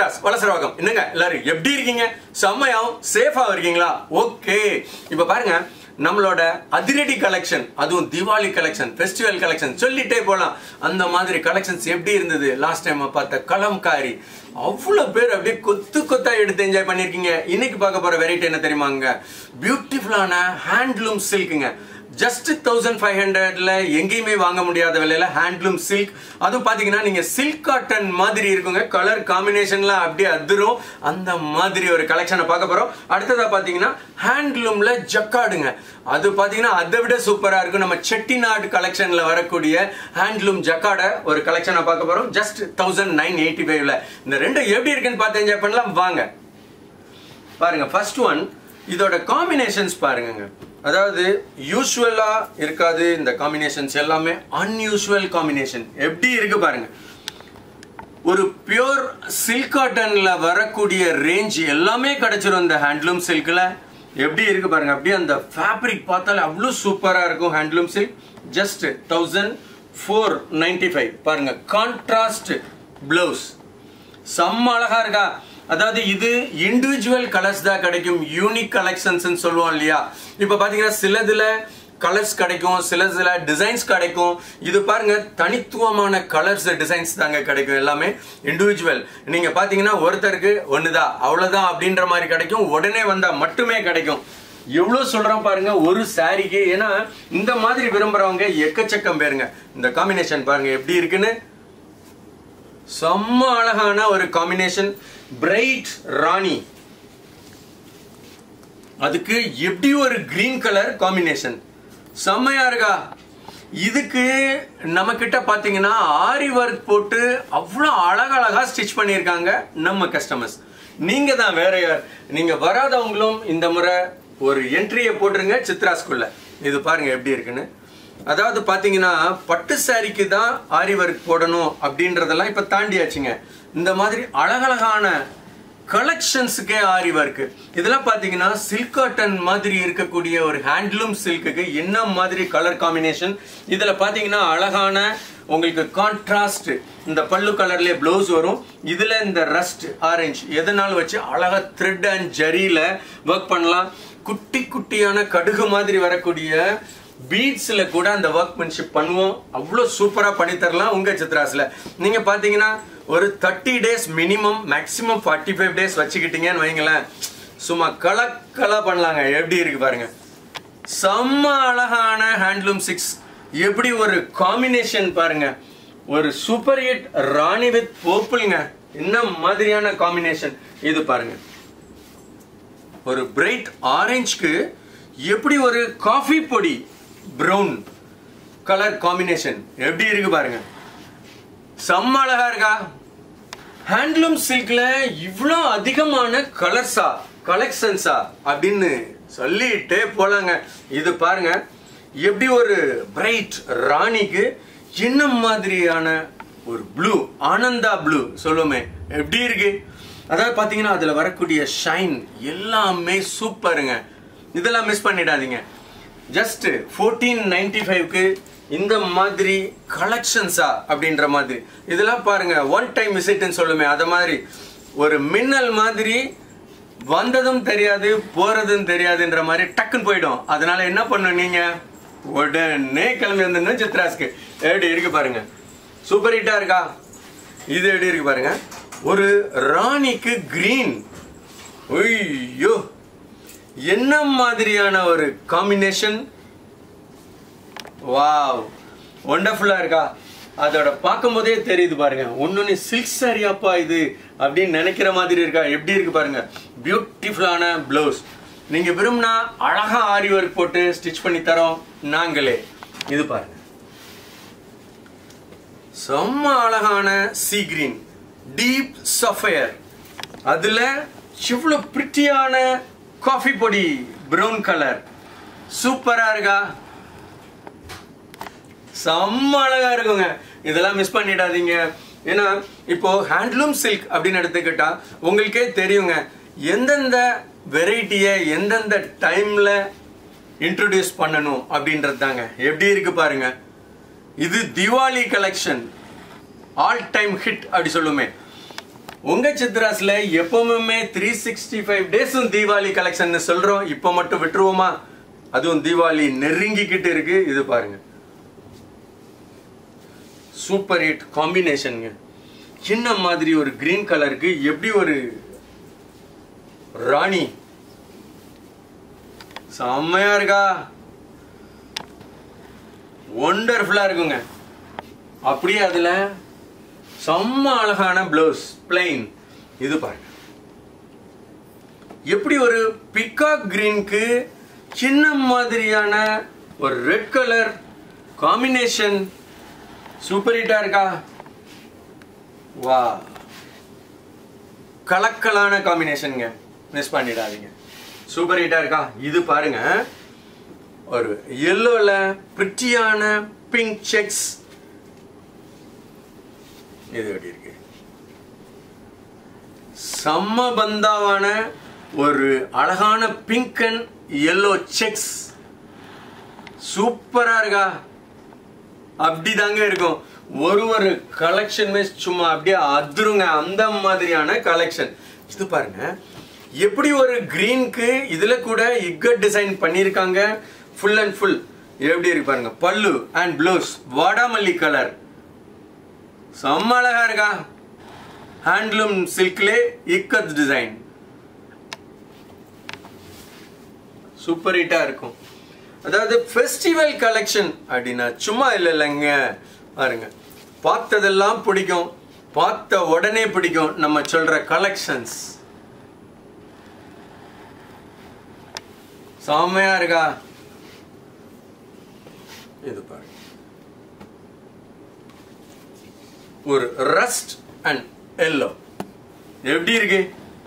சித்ராஸ் வலசரவாகம் என்னங்க எல்லாரும் எப்படி இருக்கீங்க செம்மையாவும் சேஃபா இருக்கீங்களா ஓகே இப்ப பாருங்க நம்மளோட அதிரடி கலெக்ஷன் அதுவும் தீபாவளி கலெக்ஷன் ஃபெஸ்டிவல் கலெக்ஷன் சொல்லிட்டே போலாம் அந்த மாதிரி கலெக்ஷன்ஸ் எப்படி இருந்தது லாஸ்ட் டைம் பார்த்த கலம்காரி அவ்வளவு பேர் அப்படியே கொத்து கொத்தா எடுத்து என்ஜாய் பண்ணிருக்கீங்க இன்னைக்கு பார்க்க போற வெரைட்டி என்ன தெரியுமாங்க பியூட்டிஃபுல்லான ஹேண்ட்லூம் சில்க்குங்க ஜஸ்ட் தௌசண்ட் ஃபைவ் ஹண்ட்ரட்ல எங்கேயுமே வாங்க முடியாத விலையில ஹேண்ட்லூம் சில்க் அதுவும் பாத்தீங்கன்னா நீங்க சில்க் காட்டன் மாதிரி இருக்குங்க கலர் காம்பினேஷன்லாம் அப்படியே அதிரும் அந்த மாதிரி ஒரு கலெக்ஷனை பார்க்க போறோம் அடுத்ததா பாத்தீங்கன்னா ஹேண்ட்லூம்ல ஜக்காடுங்க அது பாத்தீங்கன்னா அதை விட சூப்பரா இருக்கும் நம்ம செட்டிநாடு கலெக்ஷன்ல வரக்கூடிய ஹேண்ட்லூம் ஜக்காட ஒரு கலெக்ஷனை பார்க்க போறோம் ஜஸ்ட் தௌசண்ட் நைன் எயிட்டி ஃபைவ்ல இந்த ரெண்டும் எப்படி இருக்குன்னு பார்த்து என்ஜாய் பண்ணலாம் வாங்க பாருங்க ஃபர்ஸ்ட் ஒன் இதோட காம்பினேஷன்ஸ் பாருங்க அதாவது யூஸ்வலா இருக்காது இந்த காம்பினேஷன்ஸ் எல்லாமே அன்யூஸ்வல் காம்பினேஷன் எப்படி இருக்கு பாருங்க ஒரு பியோர் சில்க் காட்டன்ல வரக்கூடிய ரேஞ்ச் எல்லாமே கிடைச்சிரும் இந்த ஹேண்ட்லூம் சில்க்ல எப்படி இருக்கு பாருங்க அப்படியே அந்த ஃபேப்ரிக் பார்த்தாலே அவ்வளோ சூப்பரா இருக்கும் handloom silk just thousand four ninety five பாருங்க கான்ட்ராஸ்ட் பிளவுஸ் செம்ம அழகா இருக்கா அதாவது இது இண்டிவிஜுவல் கலர்ஸ் தான் கிடைக்கும் யூனிக் கலெக்ஷன்ஸ் சொல்லுவோம் இல்லையா இப்ப பாத்தீங்கன்னா சிலதுல கலர்ஸ் கிடைக்கும் சிலதுல டிசைன்ஸ் கிடைக்கும் இது பாருங்க தனித்துவமான கலர்ஸ் டிசைன்ஸ் தாங்க கிடைக்கும் எல்லாமே இண்டிவிஜுவல் நீங்க பாத்தீங்கன்னா ஒருத்தருக்கு ஒண்ணுதான் அவ்வளவுதான் அப்படின்ற மாதிரி கிடைக்கும் உடனே வந்தா மட்டுமே கிடைக்கும் எவ்வளவு சொல்றோம் பாருங்க ஒரு சாரிக்கு ஏன்னா இந்த மாதிரி விரும்புறவங்க எக்கச்சக்கம் பேருங்க இந்த காம்பினேஷன் பாருங்க எப்படி இருக்குன்னு செம்ம அழகான ஒரு காம்பினேஷன் பிரைட் ராணி அதுக்கு எப்படி ஒரு கிரீன் கலர் காம்பினேஷன் செம்மையா இருக்கா இதுக்கு நம்ம கிட்ட பாத்தீங்கன்னா ஆரி ஒர்க் போட்டு அவ்வளோ அழகழகா ஸ்டிச் பண்ணியிருக்காங்க நம்ம கஸ்டமர்ஸ் நீங்க தான் வேற யார் நீங்க வராதவங்களும் இந்த முறை ஒரு என்ட்ரியை போட்டுருங்க சித்ராஸ்குள்ள இது பாருங்க எப்படி இருக்குன்னு அதாவது பாத்தீங்கன்னா பட்டு சாரிக்கு தான் ஆரி ஒர்க் போடணும் அப்படின்றதெல்லாம் இப்ப தாண்டியாச்சுங்க இந்த மாதிரி அழகழகான கலெக்ஷன்ஸுக்கே ஆரி ஒர்க் இதெல்லாம் பாத்தீங்கன்னா சில்க் காட்டன் மாதிரி இருக்கக்கூடிய ஒரு ஹேண்ட்லூம் சில்க்குக்கு என்ன மாதிரி கலர் காம்பினேஷன் இதுல பாத்தீங்கன்னா அழகான உங்களுக்கு கான்ட்ராஸ்ட் இந்த பல்லு கலர்லயே பிளவுஸ் வரும் இதுல இந்த ரஸ்ட் ஆரஞ்சு எதனால வச்சு அழகா த்ரெட் அண்ட் ஜரியில ஒர்க் பண்ணலாம் குட்டி குட்டியான கடுகு மாதிரி வரக்கூடிய பீட்ஸ்ல கூட அந்த ஒர்க்மேன்ஷிப் பண்ணுவோம் அவ்வளோ சூப்பரா பண்ணி தரலாம் உங்க சித்ராஸ்ல நீங்க பாத்தீங்கன்னா ஒரு thirty days minimum maximum forty five days வச்சுக்கிட்டீங்கன்னு வைங்களேன் சும்மா கலக்கலா பண்ணலாங்க எப்படி இருக்கு பாருங்க செம்ம அழகான ஹேண்ட்லூம் சிக்ஸ் எப்படி ஒரு காம்பினேஷன் பாருங்க ஒரு சூப்பர் ஹிட் ராணி வித் போப்புள்ங்க என்ன மாதிரியான காம்பினேஷன் இது பாருங்க ஒரு பிரைட் ஆரஞ்சுக்கு எப்படி ஒரு காஃபி பொடி பிரவுன் கலர் காம்பினேஷன் எப்படி இருக்கு பாருங்க செம்ம அழகா இருக்கா ஹேண்ட்லூம் சில்க்ல இவ்வளோ அதிகமான கலர்ஸா கலெக்ஷன்ஸா அப்படின்னு சொல்லிட்டே போலாங்க இது பாருங்க எப்படி ஒரு பிரைட் ராணிக்கு என்ன மாதிரியான ஒரு ப்ளூ ஆனந்தா ப்ளூ சொல்லுவோமே எப்படி இருக்கு அதாவது பாத்தீங்கன்னா அதுல வரக்கூடிய ஷைன் எல்லாமே சூப்பருங்க இதெல்லாம் மிஸ் பண்ணிடாதீங்க ஜஸ்ட் ஃபோர்டீன் நைன்டி ஃபைவ்க்கு இந்த மாதிரி கலெக்ஷன்ஸா அப்படின்ற மாதிரி இதெல்லாம் பாருங்க ஒன் டைம் விசிட்னு சொல்லுமே அத மாதிரி ஒரு மின்னல் மாதிரி வந்ததும் தெரியாது போறதும் தெரியாதுன்ற மாதிரி டக்குன்னு போயிடும் அதனால என்ன பண்ணும் நீங்க உடனே கிளம்பி வந்துடணும் சித்ராஸ்க்கு எப்படி இருக்கு பாருங்க சூப்பர் ஹிட்டா இருக்கா இது எப்படி இருக்கு பாருங்க ஒரு ராணிக்கு கிரீன் ஐயோ என்ன மாதிரியான ஒரு காம்பினேஷன் வாவ் ஒண்டர்ஃபுல்லா இருக்கா அதோட பார்க்கும்போதே தெரியுது பாருங்க ஒன்னொன்னு சில்க் சாரியாப்பா இது அப்படின்னு நினைக்கிற மாதிரி இருக்கா எப்படி இருக்கு பாருங்க பியூட்டிஃபுல்லான பிளவுஸ் நீங்க விரும்பினா அழகா ஆரி ஒர்க் போட்டு ஸ்டிச் பண்ணி தரோம் நாங்களே இது பாருங்க செம்ம அழகான சீ கிரீன் டீப் சஃபயர் அதுல இவ்வளவு பிரிட்டியான காஃபி பொடி பிரவுன் கலர் சூப்பரா இருக்கா செம்ம அழகா இருக்குங்க இதெல்லாம் மிஸ் பண்ணிடாதீங்க ஏன்னா இப்போ ஹேண்ட்லூம் சில்க் அப்படின்னு எடுத்துக்கிட்டா உங்களுக்கே தெரியுங்க எந்தெந்த வெரைட்டியை எந்தெந்த டைம்ல இன்ட்ரடியூஸ் பண்ணணும் அப்படின்றது தாங்க எப்படி இருக்கு பாருங்க இது Diwali collection all time hit அப்படி சொல்லுமே உங்க சித்ராஸ்ல எப்பவுமே த்ரீ சிக்ஸ்டி ஃபைவ் டேஸும் தீபாவளி கலெக்ஷன் சொல்றோம் இப்ப மட்டும் விட்டுருவோமா அதுவும் தீபாவளி நெருங்கிக்கிட்டு இருக்கு இது பாருங்க சூப்பர் ஹிட் காம்பினேஷனுங்க என்ன மாதிரி ஒரு கிரீன் கலருக்கு எப்படி ஒரு ராணி செம்மையா இருக்கா ஒண்டர்ஃபுல்லா இருக்குங்க அப்படியே அதுல செம்ம அழகான ப்ளவுஸ் பிளைன் இது பாருங்க எப்படி ஒரு பிகாக் கிரீனுக்கு சின்ன மாதிரியான ஒரு ரெட் கலர் காம்பினேஷன் சூப்பர் ஹிட்டா இருக்கா வா கலக்கலான காம்பினேஷனுங்க மிஸ் பண்ணிடாதீங்க சூப்பர் ஹிட்டா இருக்கா இது பாருங்க ஒரு எல்லோல பிரிட்டியான பிங்க் செக்ஸ் இது எப்படி இருக்கு செம்ம பந்தாவான ஒரு அழகான பிங்க் அண்ட் எல்லோ செக்ஸ் சூப்பரா இருக்கா அப்படிதாங்க இருக்கும் ஒரு ஒரு கலெக்ஷனுமே சும்மா அப்படியே அதிருங்க அந்த மாதிரியான கலெக்ஷன் இது பாருங்க எப்படி ஒரு கிரீனுக்கு இதுல கூட இக்கட் டிசைன் பண்ணியிருக்காங்க ஃபுல் அண்ட் ஃபுல் எப்படி இருக்கு பாருங்க பல்லு அண்ட் ப்ளவுஸ் வாடாமல்லி கலர் செம்ம அழகா இருக்கா ஹேண்ட்லூம் சில்க்லே இக்கத் டிசைன் சூப்பர் ஹிட்டா இருக்கும் அதாவது ஃபெஸ்டிவல் கலெக்ஷன் அப்படின்னா சும்மா இல்லை இல்லைங்க பாருங்க பார்த்ததெல்லாம் பிடிக்கும் பார்த்த உடனே பிடிக்கும் நம்ம சொல்ற கலெக்ஷன்ஸ் செம்மையா இருக்கா இது பாருங்க ஒரு ரஸ்ட் அண்ட் எல்லோ எப்படி இருக்கு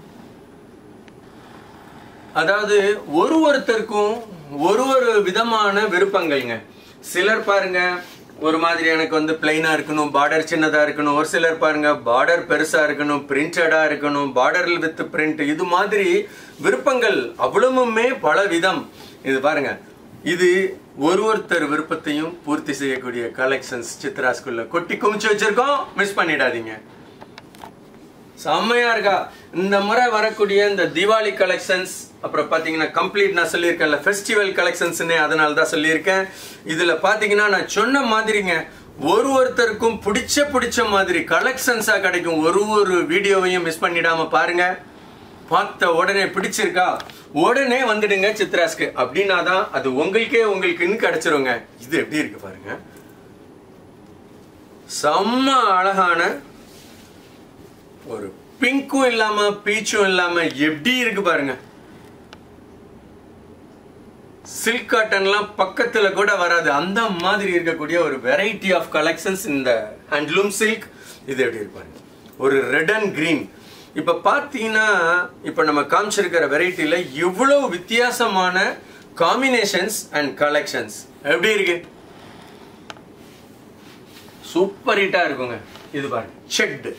அதாவது ஒரு ஒருத்தருக்கும் ஒரு ஒரு விதமான விருப்பங்கள்ங்க சிலர் பாருங்க ஒரு மாதிரி எனக்கு வந்து பிளைனா இருக்கணும் பார்டர் சின்னதா இருக்கணும் ஒரு சிலர் பாருங்க பார்டர் பெருசா இருக்கணும் பிரிண்டடா இருக்கணும் பார்டர் வித் பிரிண்ட் இது மாதிரி விருப்பங்கள் அவ்வளவுமே பல விதம் இது பாருங்க இது ஒரு ஒருத்தர் விருப்பத்தையும் பூர்த்தி செய்யக்கூடிய கலெக்ஷன்ஸ் சித்ரா ஸ்கூல்ல கொட்டி குமிச்சு வச்சிருக்கோம் மிஸ் பண்ணிடாதீங்க செம்மையா இருக்கா இந்த முறை வரக்கூடிய இந்த தீபாவளி கலெக்ஷன்ஸ் அப்புறம் பாத்தீங்கன்னா கம்ப்ளீட் நான் சொல்லியிருக்கேன்ல ஃபெஸ்டிவல் கலெக்ஷன்ஸ்னே அதனால தான் சொல்லியிருக்கேன் இதுல பாத்தீங்கன்னா நான் சொன்ன மாதிரிங்க ஒரு ஒருத்தருக்கும் பிடிச்ச பிடிச்ச மாதிரி கலெக்ஷன்ஸா கிடைக்கும் ஒரு ஒரு வீடியோவையும் மிஸ் பண்ணிடாம பாருங்க பார்த்த உடனே பிடிச்சிருக்கா உடனே வந்துடுங்க சித்ராஸ்க்கு அப்படின்னா தான் அது உங்களுக்கே உங்களுக்குன்னு கிடைச்சிருங்க இது எப்படி இருக்கு பாருங்க செம்ம அழகான ஒரு பிங்க்கும் இல்லாம பீச்சும் இல்லாம எப்படி இருக்கு பாருங்க சில்க் காட்டன்லாம் பக்கத்துல கூட வராது அந்த மாதிரி இருக்கக்கூடிய ஒரு வெரைட்டி ஆஃப் கலெக்ஷன்ஸ் இந்த ஹேண்ட்லூம் சில்க் இது எப்படி இருப்பாங்க ஒரு ரெட் அண்ட் கிரீன் இப்ப பாத்தீங்கன்னா இப்ப நம்ம காமிச்சிருக்கிற வெரைட்டில இவ்வளவு வித்தியாசமான காம்பினேஷன்ஸ் அண்ட் கலெக்ஷன்ஸ் எப்படி இருக்கு சூப்பர் ஹிட்டா இருக்குங்க இது பாருங்க செக்டு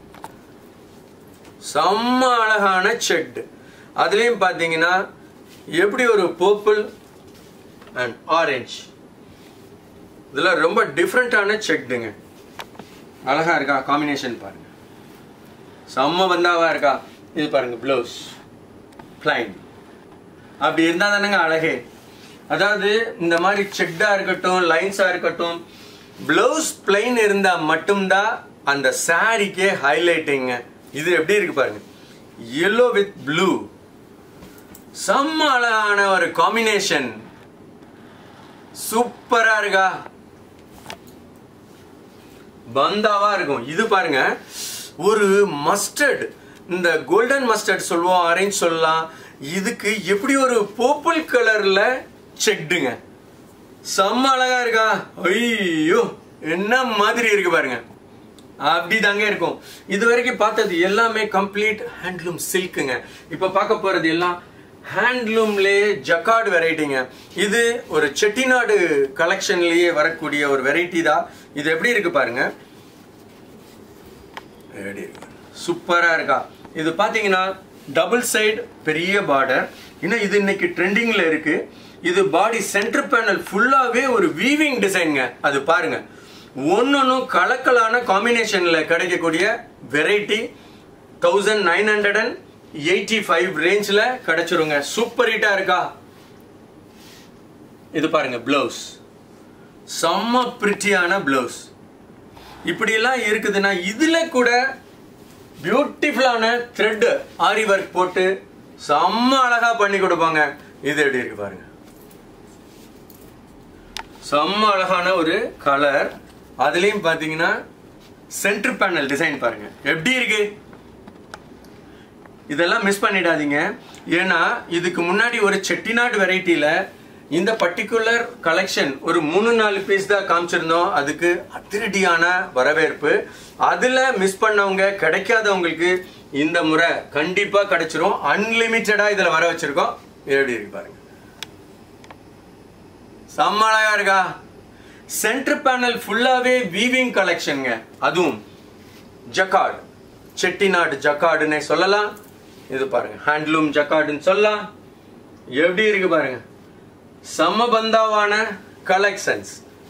செம்ம அழகான செக்டு அதுலயும் பாத்தீங்கன்னா எப்படி ஒரு பர்பிள் அண்ட் ஆரஞ்சு இதெல்லாம் ரொம்ப டிஃப்ரெண்டான செக்டுங்க அழகா இருக்கா காம்பினேஷன் பாருங்க செம்ம பந்தாவா இருக்கா இது பாருங்க ப்ளவுஸ் பிளைன் அப்படி இருந்தா தானேங்க அழகே அதாவது இந்த மாதிரி செக்டா இருக்கட்டும் லைன்ஸா இருக்கட்டும் பிளவுஸ் பிளைன் இருந்தா மட்டும்தான் அந்த சாரிக்கே ஹைலைட்டிங்க இது எப்படி இருக்கு பாருங்க எல்லோ வித் ப்ளூ செம்ம அழகான ஒரு காம்பினேஷன் சூப்பரா இருக்கா பந்தாவா இருக்கும் இது பாருங்க ஒரு மஸ்டர்ட் இந்த கோல்டன் மஸ்டர்ட் சொல்லுவோம் ஆரஞ்சு சொல்லலாம் இதுக்கு எப்படி ஒரு பர்பிள் கலர்ல செக்டுங்க செம்ம அழகா இருக்கா ஐயோ என்ன மாதிரி இருக்கு பாருங்க அப்படி தாங்க இருக்கும் இது வரைக்கும் பார்த்தது எல்லாமே கம்ப்ளீட் ஹேண்ட்லூம் சில்க்குங்க இப்ப பார்க்க போறது எல்லாம் ஹேண்ட்லூம்லே ஜக்கார்டு வெரைட்டிங்க இது ஒரு செட்டிநாடு கலெக்ஷன்லயே வரக்கூடிய ஒரு வெரைட்டி தான் இது எப்படி இருக்கு பாருங்க எப்படி இருக்கு சூப்பரா இருக்கா இது பாத்தீங்கன்னா டபுள் சைடு பெரிய பார்டர் இன்னும் இது இன்னைக்கு ட்ரெண்டிங்ல இருக்கு இது பாடி சென்டர் பேனல் ஃபுல்லாவே ஒரு வீவிங் டிசைன்ங்க அது பாருங்க ஒன்னொன்னும் கலக்கலான காம்பினேஷன்ல கிடைக்கக்கூடிய variety thousand nine hundred and eighty five ரேஞ்சில் கிடைச்சிருங்க சூப்பர் ஹிட்டாக இருக்கா இது பாருங்க பிளவுஸ் செம்ம பிரிட்டியான பிளவுஸ் இப்படியெல்லாம் இருக்குதுன்னா இதுல கூட பியூட்டிஃபுல்லான த்ரெட் ஆரி ஒர்க் போட்டு செம்ம அழகா பண்ணி கொடுப்பாங்க இது எப்படி இருக்கு பாருங்க செம்ம அழகான ஒரு கலர் அதுலயும் பாத்தீங்கன்னா சென்டர் பேனல் டிசைன் பாருங்க எப்படி இருக்கு இதெல்லாம் மிஸ் பண்ணிடாதீங்க ஏன்னா இதுக்கு முன்னாடி ஒரு செட்டிநாடு வெரைட்டியில இந்த பர்டிகுலர் கலெக்ஷன் ஒரு மூணு நாலு பீஸ் தான் காமிச்சிருந்தோம் அதுக்கு அதிரடியான வரவேற்பு அதுல மிஸ் பண்ணவங்க கிடைக்காதவங்களுக்கு இந்த முறை கண்டிப்பா கிடைச்சிரும் அன்லிமிட்டடா இதுல வர வச்சிருக்கோம் எப்படி இருக்கு பாருங்க செம்ம அழகா இருக்கா சென்டர் பேனல் ஃபுல்லாவே வீவிங் கலெக்ஷனுங்க அதுவும் ஜக்கார்டு செட்டிநாடு ஜக்கார்டுன்னே சொல்லலாம் இது பாருங்க ஹேண்ட்லூம் ஜக்கார்டுன்னு சொல்லலாம் எப்படி இருக்கு பாருங்க சமபந்தாவான கலெக்ஷன்ஸ்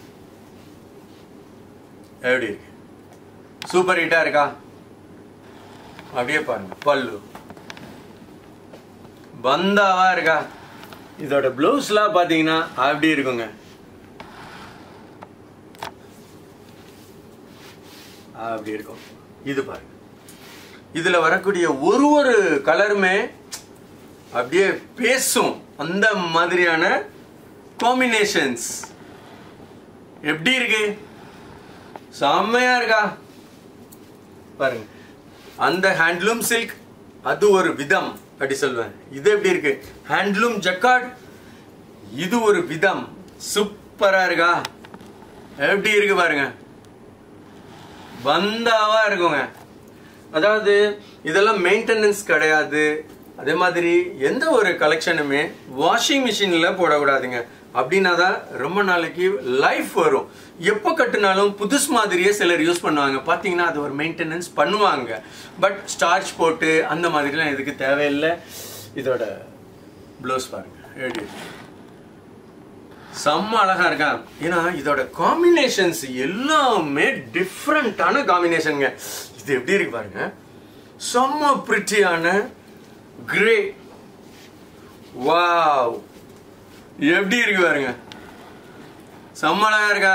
எப்படி இருக்கு சூப்பர் ஹிட்டா இருக்கா அப்படியே பாருங்க பல்லு பந்தாவா இருக்கா இதோட பிளவுஸ்லாம் பாத்தீங்கன்னா அப்படி இருக்குங்க அப்படி இருக்கும் இது பாருங்க இதுல வரக்கூடிய ஒரு ஒரு கலருமே அப்படியே பேசும் அந்த மாதிரியான காம்பினேஷன்ஸ் எப்படி இருக்கு செம்மையா இருக்கா பாருங்க அந்த ஹேண்ட்லூம் சில்க் அது ஒரு விதம் அப்படி சொல்வேன் இது எப்படி இருக்கு ஹேண்ட்லூம் ஜக்கார்ட் இது ஒரு விதம் சூப்பரா இருக்கா எப்படி இருக்கு பாருங்க பந்தாவா இருக்குங்க அதாவது இதெல்லாம் மெயின்டெனன்ஸ் கிடையாது அதே மாதிரி எந்த ஒரு கலெக்ஷனுமே வாஷிங் மிஷின்ல போடக்கூடாதுங்க அப்படின்னா தான் ரொம்ப நாளைக்கு லைஃப் வரும் எப்போ கட்டினாலும் புதுசு மாதிரியே சிலர் யூஸ் பண்ணுவாங்க பார்த்தீங்கன்னா அது ஒரு மெயின்டெனன்ஸ் பண்ணுவாங்க பட் ஸ்டார்ச் போட்டு அந்த மாதிரிலாம் எதுக்கு தேவையில்லை இதோட ப்ளவுஸ் பாருங்க எப்படி இருக்கு. செம்ம அழகா இருக்கா ஏன்னா இதோட காம்பினேஷன்ஸ் எல்லாமே டிஃப்ரெண்டான காம்பினேஷனுங்க இது எப்படி இருக்கு பாருங்க செம்ம பிரிட்டியான கிரே வாவ் எப்படி இருக்கு பாருங்க செம்ம அழகா இருக்கா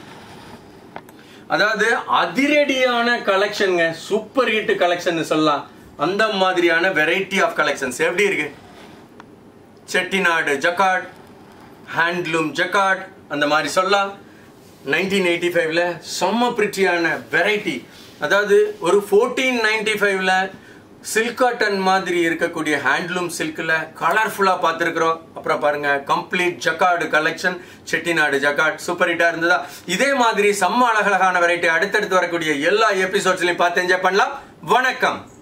அதாவது அதிரடியான கலெக்ஷனுங்க சூப்பர் ஹிட் கலெக்ஷன் சொல்லலாம் அந்த மாதிரியான வெரைட்டி ஆஃப் கலெக்ஷன்ஸ் எப்படி இருக்கு செட்டிநாடு ஜக்கார்ட் ஹேண்ட்லூம் ஜக்கார்ட் அந்த மாதிரி சொல்லலாம் நைன்டீன் எயிட்டி ஃபைவ்ல செம்ம பிரிட்டியான வெரைட்டி அதாவது ஒரு ஃபோர்டீன் நைன்டி ஃபைவ்ல சில்க் காட்டன் மாதிரி இருக்கக்கூடிய ஹேண்ட்லூம் சில்கில் கலர்ஃபுல்லாக பார்த்துருக்குறோம் அப்புறம் பாருங்க complete jacquard collection Chettinad jacquard super ஹிட்டாக இருந்ததா இதே மாதிரி செம்ம அழகழகான வெரைட்டி அடுத்தடுத்து வரக்கூடிய எல்லா எபிசோட்ஸ்லையும் பார்த்து என்ஜாய் பண்ணலாம் வணக்கம்